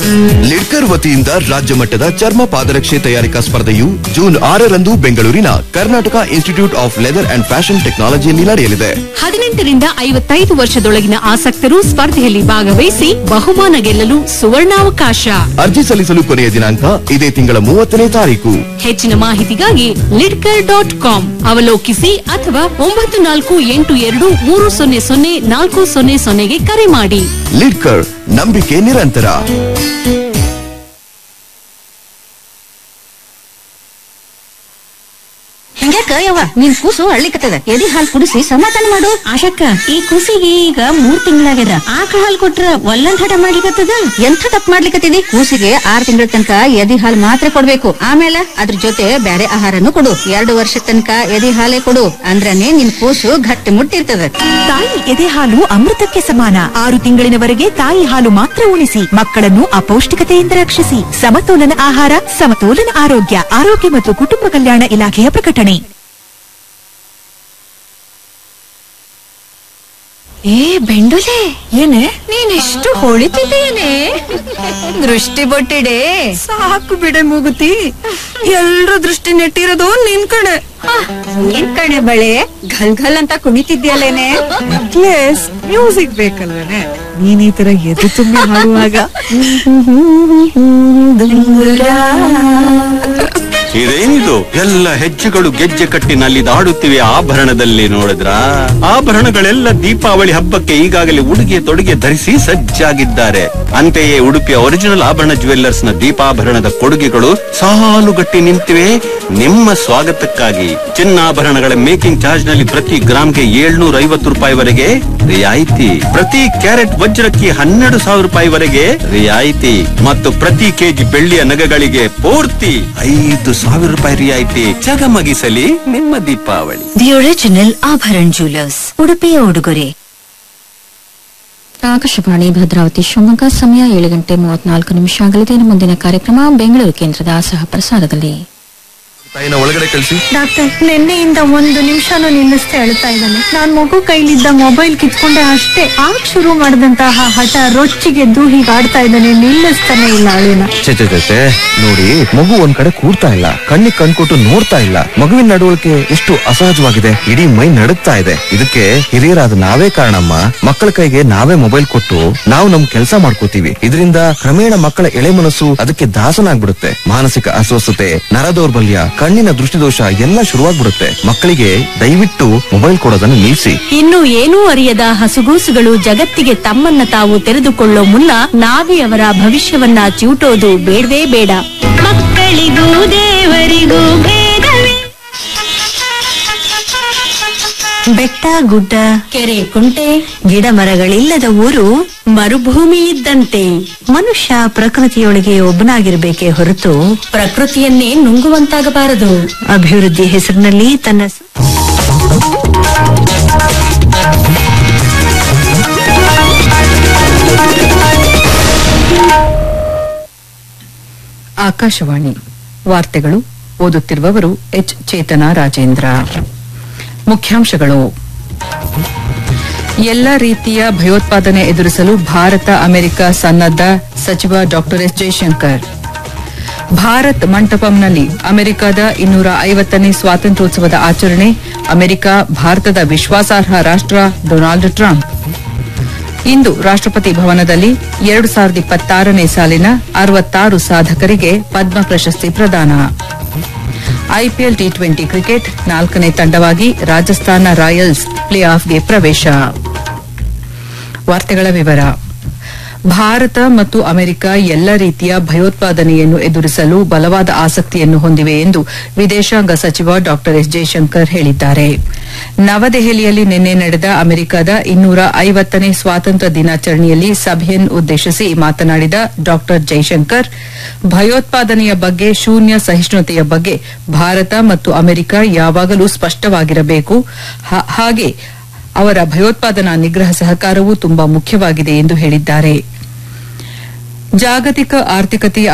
ಲಿಡ್ಕರ್ ವತಿಯಿಂದ ರಾಜ್ಯ ಮಟ್ಟದ ಚರ್ಮ ಪಾದರಕ್ಷೆ ತಯಾರಿಕಾ ಸ್ಪರ್ಧೆಯು ಜೂನ್ ಆರರಂದು ಬೆಂಗಳೂರಿನ Karnataka institute of leather and fashion ಟೆಕ್ನಾಲಜಿಯಲ್ಲಿ ನಡೆಯಲಿದೆ ಹದಿನೆಂಟರಿಂದ ಐವತ್ತೈದು ವರ್ಷದೊಳಗಿನ ಆಸಕ್ತರು ಸ್ಪರ್ಧೆಯಲ್ಲಿ ಭಾಗವಹಿಸಿ ಬಹುಮಾನ ಗೆಲ್ಲಲು ಸುವರ್ಣಾವಕಾಶ ಅರ್ಜಿ ಸಲ್ಲಿಸಲು ಕೊನೆಯ ದಿನಾಂಕ ಇದೇ ತಿಂಗಳ ಮೂವತ್ತನೇ ತಾರೀಕು ಹೆಚ್ಚಿನ ಮಾಹಿತಿಗಾಗಿ ಲಿಡ್ಕರ್ ಡಾಟ್ ಕಾಮ್ ಅವಲೋಕಿಸಿ ಅಥವಾ ಒಂಬತ್ತು ನಾಲ್ಕು ಎಂಟು ಎರಡು ಮೂರು ಸೊನ್ನೆ ಸೊನ್ನೆ ನಾಲ್ಕು ಸೊನ್ನೆ ಸೊನ್ನೆಗೆ ಕರೆ ಮಾಡಿ ಲಿಡ್ಕರ್ ನಂಬಿಕೆ ನಿರಂತರ ಹಿಂಗ್ಯಾಕ ಯವ್ವ ನಿನ್ ಕೂಸು ಅಳ್ಳಿಕತ್ತದ ಎದಿ ಹಾಲ್ ಕುಡಿಸಿ ಸಮಾಧಾನ ಮಾಡು ಆಶಕ್ಕ ಈ ಕೂಸಿಗೆ ಈಗ ಮೂರ್ ತಿಂಗಳಾಗ್ಯದ ಆಕಳ ಹಾಲ್ ಕೊಟ್ರ ಒಲ್ಲಂದ್ ಹಠ ಮಾಡ್ಲಿಕತ್ತದ ಎಂಥ ತಪ್ಪು ಮಾಡ್ಲಿಕತ್ತಿದಿ ಕೂಸಿಗೆ ಆರ್ ತಿಂಗಳ ತನಕ ಎದಿ ಹಾಲ್ ಮಾತ್ರ ಕೊಡ್ಬೇಕು ಆಮೇಲೆ ಅದ್ರ ಜೊತೆ ಬ್ಯಾರೆ ಆಹಾರನು ಕೊಡು ಎರಡು ವರ್ಷ ತನಕ ಎದಿ ಹಾಲೇ ಕೊಡು ಅಂದ್ರನೇ ನಿನ್ ಕೂಸು ಗಟ್ಟಿ ಮುಟ್ಟಿರ್ತದ ತಾಯಿ ಎದೆ ಹಾಲು ಅಮೃತಕ್ಕೆ ಸಮಾನ ಆರು ತಿಂಗಳಿನವರೆಗೆ ತಾಯಿ ಹಾಲು ಮಾತ್ರ ಉಣಿಸಿ ಮಕ್ಕಳನ್ನು ಅಪೌಷ್ಟಿಕತೆಯಿಂದ ರಕ್ಷಿಸಿ ಸಮತೋಲನ ಆಹಾರ ಸಮತೋಲನ ಆರೋಗ್ಯ ಆರೋಗ್ಯ ಮತ್ತು ಕುಟುಂಬ ಕಲ್ಯಾಣ ಇಲಾಖೆಯ ಪ್ರಕಟಣೆ ಏ ಬೆಂಡುಲೆ ಏನೇ ನೀನೆಷ್ಟು ಹೊಳಿತಿದ್ದೇನೆ ದೃಷ್ಟಿ ಬೊಟ್ಟಿಡೆ ಸಾಕು ಬಿಡೆ ಮೂಗುತಿ ಎಲ್ರ ದೃಷ್ಟಿ ನೆಟ್ಟಿರೋದು ನಿನ್ ಕಡೆ ನಿನ್ ಕಡೆ ಬಳೆ ಘಲ್ ಘಲ್ ಅಂತ ಕುಣಿತಿದ್ಯಲ್ಲೇನೆ ಪ್ಲೇಸ್ ಮ್ಯೂಸಿಕ್ ಬೇಕಲ್ವೇನೆ ನೀನ್ ಈ ತರ ಎದು ತುಂಬಿ ಹಾಡುವಾಗ ಇದೇನಿದು ಎಲ್ಲ ಹೆಜ್ಜೆಗಳು ಗೆಜ್ಜೆ ಕಟ್ಟಿ ನಲ್ಲಿದಾಡುತ್ತಿವೆ ಆಭರಣದಲ್ಲಿ ನೋಡಿದ್ರ ಆಭರಣಗಳೆಲ್ಲ ದೀಪಾವಳಿ ಹಬ್ಬಕ್ಕೆ ಈಗಾಗಲೇ ಉಡುಗೆ ತೊಡುಗೆ ಧರಿಸಿ ಸಜ್ಜಾಗಿದ್ದಾರೆ ಅಂತೆಯೇ ಉಡುಪಿಯ ಒರಿಜಿನಲ್ ಆಭರಣ ಜುವೆಲ್ಲರ್ಸ್ ನ ದೀಪಾಭರಣದ ಕೊಡುಗೆಗಳು ಸಾಲುಗಟ್ಟಿ ನಿಂತಿವೆ ನಿಮ್ಮ ಸ್ವಾಗತಕ್ಕಾಗಿ ಚಿನ್ನಾಭರಣಗಳ ಮೇಕಿಂಗ್ ಚಾರ್ಜ್ ನಲ್ಲಿ ಪ್ರತಿ ಗ್ರಾಮ್ಗೆ ಏಳ್ನೂರ ಐವತ್ತು ರೂಪಾಯಿವರೆಗೆ ರಿಯಾಯಿತಿ ಪ್ರತಿ ಕ್ಯಾರೆಟ್ ವಜ್ರಕ್ಕೆ ಹನ್ನೆರಡು ಸಾವಿರ ರೂಪಾಯಿವರೆಗೆ ರಿಯಾಯಿತಿ ಮತ್ತು ಪ್ರತಿ ಕೆಜಿ ಬೆಳ್ಳಿಯ ನಗಗಳಿಗೆ ಪೂರ್ತಿ ಐದು ಸಾವಿರ ರೂಪಾಯಿ ರಿಯಾಯಿತಿ ಜಗಮಗಿಸಲಿ ನಿಮ್ಮ Deepavali the original Abharana jewellers ಉಡುಪಿಯ ಉಡುಗೊರೆ ಆಕಾಶವಾಣಿ ಭದ್ರಾವತಿ ಶಿವಮೊಗ್ಗ ಸಮಯ ಏಳು ಗಂಟೆ ಮೂವತ್ನಾಲ್ಕು ನಿಮಿಷ ಆಗಲಿದೆ ಇನ್ನು ಮುಂದಿನ ಕಾರ್ಯಕ್ರಮ ಬೆಂಗಳೂರು ಕೇಂದ್ರದ ಸಹ ಪ್ರಸಾರದಲ್ಲಿ ತಾಯಿನ ಒಳಗಡೆ ಕಳಿಸಿ ಡಾಕ್ಟರ್ ನಿನ್ನೆಯಿಂದ ಒಂದು ನಿಮಿಷನೂ ನಿಲ್ಲಿಸ್ತಾ ಹೇಳ್ತಾ ಇದ್ದಾನೆ ನಾನ್ ಮಗು ಕೈಲಿದ್ದ ಮೊಬೈಲ್ ಕಿತ್ಕೊಂಡೆ ಅಷ್ಟೇ ಆಗ ಶುರು ಮಾಡಿದಂತಹ ಹಠ ರೊಚ್ಚಿಗೆದ್ದು ಹೀಗೆ ಆಡ್ತಾ ಇದ್ದಾನೆ ನಿಲ್ಲಿಸ್ತಾನೆ ಇಲ್ಲ ಅಳಿನ ಚೆ ಚೆ ಚೆ, ಚೆ. ನೋಡಿ ಮಗು ಒಂದ್ ಕಡೆ ಕೂರ್ತಾ ಇಲ್ಲ ಕಣ್ಣಿಗೆ ಕಣ್ಕೊಟ್ಟು ನೋಡ್ತಾ ಇಲ್ಲ ಮಗುವಿನ ನಡವಳಿಕೆ ಎಷ್ಟು ಅಸಹಜವಾಗಿದೆ ಇಡೀ ಮೈ ನಡುಗ್ತಾ ಇದೆ ಇದಕ್ಕೆ ಹಿರಿಯರಾದ ನಾವೇ ಕಾರಣಮ್ಮ ಮಕ್ಕಳ ಕೈಗೆ ನಾವೇ ಮೊಬೈಲ್ ಕೊಟ್ಟು ನಾವು ನಮ್ ಕೆಲಸ ಮಾಡ್ಕೋತೀವಿ ಇದರಿಂದ ಕ್ರಮೇಣ ಮಕ್ಕಳ ಎಳೆ ಮನಸ್ಸು ಅದಕ್ಕೆ ದಾಸನಾಗ್ಬಿಡುತ್ತೆ ಮಾನಸಿಕ ಅಸ್ವಸ್ಥತೆ ನರ ದೌರ್ಬಲ್ಯ ಕಣ್ಣಿನ ದೃಷ್ಟಿದೋಷ ಎಲ್ಲ ಶುರುವಾಗ್ಬಿಡುತ್ತೆ ಮಕ್ಕಳಿಗೆ ದಯವಿಟ್ಟು ಮೊಬೈಲ್ ಕೊಡೋದನ್ನು ನಿಲ್ಲಿಸಿ ಇನ್ನು ಏನೂ ಅರಿಯದ ಹಸುಗೂಸುಗಳು ಜಗತ್ತಿಗೆ ತಮ್ಮನ್ನ ತಾವು ತೆರೆದುಕೊಳ್ಳೋ ಮುನ್ನ ನಾವೇ ಅವರ ಭವಿಷ್ಯವನ್ನ ಚಿವುಟೋದು ಬೇಡವೇ ಬೇಡ ಮಕ್ಕಳಿಗೂ ದೇವರಿಗೂ ಭೇದವೇ ಬೆಟ್ಟ ಗುಡ್ಡ ಕೆರೆ ಕುಂಟೆ ಗಿಡ ಮರಗಳಿಲ್ಲದ ಊರು ಮರುಭೂಮಿ ಇದ್ದಂತೆ ಮನುಷ್ಯ ಪ್ರಕೃತಿಯೊಳಗೆ ಒಬ್ಬನಾಗಿರ್ಬೇಕೇ ಹೊರತು ಪ್ರಕೃತಿಯನ್ನೇ ನುಂಗುವಂತಾಗಬಾರದು ಅಭಿವೃದ್ಧಿ ಹೆಸರಿನಲ್ಲಿ ತನ್ನ ಸ- ಆಕಾಶವಾಣಿ ವಾರ್ತೆಗಳು ಓದುತ್ತಿರುವವರು ಎಚ್ ಚೇತನ ರಾಜೇಂದ್ರ ಮುಖ್ಯಾಂಶಗಳು ಎಲ್ಲ ರೀತಿಯ ಭಯೋತ್ಪಾದನೆ ಎದುರಿಸಲು ಭಾರತ ಅಮೆರಿಕ ಸನ್ನದ್ಧ ಸಚಿವ ಡಾಕ್ಟರ್ ಎಸ್ ಜಯಶಂಕರ್ ಭಾರತ್ ಮಂಟಪಂನಲ್ಲಿ ಅಮೆರಿಕದ ಇನ್ನೂರ ಐವತ್ತನೇ ಸ್ವಾತಂತ್ರ್ಯೋತ್ಸವದ ಆಚರಣೆ ಅಮೆರಿಕ ಭಾರತದ ವಿಶ್ವಾಸಾರ್ಹ ರಾಷ್ಟ್ರ ಡೊನಾಲ್ಡ್ ಟ್ರಂಪ್ ಇಂದು ರಾಷ್ಟ್ರಪತಿ ಭವನದಲ್ಲಿ ಎರಡು ಸಾವಿರದ ಇಪ್ಪತ್ತಾರನೇ ಸಾಲಿನ ಅರವತ್ತಾರು ಸಾಧಕರಿಗೆ ಪದ್ಮ ಪ್ರಶಸ್ತಿ ಪ್ರದಾನ ಐಪಿಎಲ್ ಟಿ ಟ್ವೆಂಟಿ ಕ್ರಿಕೆಟ್ ನಾಲ್ಕನೇ ತಂಡವಾಗಿ ರಾಜಸ್ಥಾನ ರಾಯಲ್ಸ್ ಪ್ಲೇ ಆಫ್ಗೆ ಪ್ರವೇಶ ವಾರ್ತೆಗಳ ವಿವರ ಭಾರತ ಮತ್ತು ಅಮೆರಿಕ ಎಲ್ಲ ರೀತಿಯ ಭಯೋತ್ಪಾದನೆಯನ್ನು ಎದುರಿಸಲು ಬಲವಾದ ಆಸಕ್ತಿಯನ್ನು ಹೊಂದಿವೆ ಎಂದು ವಿದೇಶಾಂಗ ಸಚಿವ ಡಾ ಎಸ್ ಜಯಶಂಕರ್ ಹೇಳಿದ್ದಾರೆ ನವದೆಹಲಿಯಲ್ಲಿ ನಿನ್ನೆ ನಡೆದ ಅಮೆರಿಕದ ಇನ್ನೂರ ಐವತ್ತನೇ ಸ್ವಾತಂತ್ರ್ಯ ದಿನಾಚರಣೆಯಲ್ಲಿ ಸಭೆಯನ್ನು ಉದ್ದೇಶಿಸಿ ಮಾತನಾಡಿದ ಡಾ ಜೈಶಂಕರ್ ಭಯೋತ್ಪಾದನೆಯ ಬಗ್ಗೆ ಶೂನ್ಯ ಸಹಿಷ್ಣುತೆಯ ಬಗ್ಗೆ ಭಾರತ ಮತ್ತು ಅಮೆರಿಕ ಯಾವಾಗಲೂ ಸ್ಪಷ್ಟವಾಗಿರಬೇಕು ಹಾ- ಹಾಗೆ ಅವರ ಭಯೋತ್ಪಾದನಾ ನಿಗ್ರಹ ಸಹಕಾರವೂ ತುಂಬಾ ಮುಖ್ಯವಾಗಿದೆ ಎಂದು ಹೇಳಿದ್ದಾರೆ ಜಾಗತಿಕ ಆರ್ಥಿಕತೆಯ